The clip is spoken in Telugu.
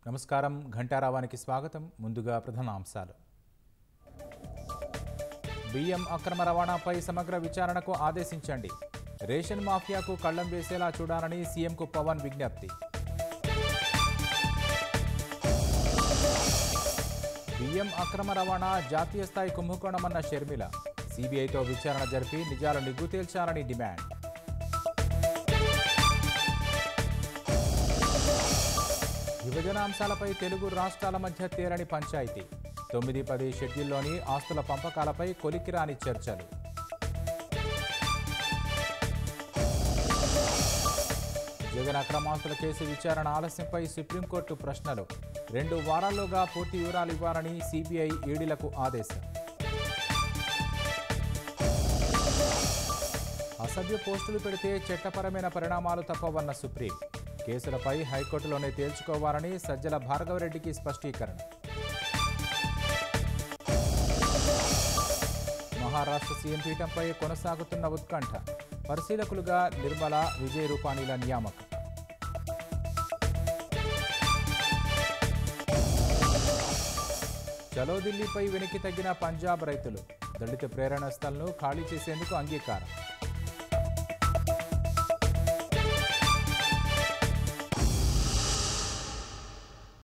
నమస్కారం ఘంటారావానికి స్వాగతం ముందుగా ప్రధానాంశాలు బియ్యం అక్రమ రవాణాపై సమగ్ర విచారణకు ఆదేశించండి రేషన్ మాఫియాకు కళ్లం వేసేలా చూడాలని సీఎంకు పవన్ విజ్ఞప్తి బియ్యం అక్రమ రవాణా జాతీయ స్థాయి కుంభకోణమన్న షర్మిల సీబీఐతో విచారణ జరిపి నిజాలు నిగ్గు తేల్చాలని డిమాండ్ విభజన అంశాలపై తెలుగు రాష్ట్రాల మధ్య తేలని పంచాయతీ తొమ్మిది పది షెడ్యూల్లోని ఆస్తుల పంపకాలపై కొలికిరాని చర్చలు జగన్ అక్రమాస్తుల కేసు విచారణ ఆలస్యంపై సుప్రీంకోర్టు ప్రశ్నలు రెండు వారాల్లోగా పూర్తి వివరాలు ఇవ్వాలని సిబిఐ ఈడీలకు ఆదేశం అసభ్య పోస్టులు పెడితే చట్టపరమైన పరిణామాలు తప్పవన్న సుప్రీం కేసులపై హైకోర్టులోనే తేల్చుకోవాలని సజ్జల భార్గవరెడ్డికి స్పష్టీకరణ మహారాష్ట్ర సీఎం పీఠంపై కొనసాగుతున్న ఉత్కంఠ పరిశీలకులుగా నిర్మల విజయ్ రూపానీల నియామకం చలో ఢిల్లీపై వెనక్కి తగ్గిన పంజాబ్ రైతులు దళిత ప్రేరణ స్థలను ఖాళీ చేసేందుకు అంగీకారం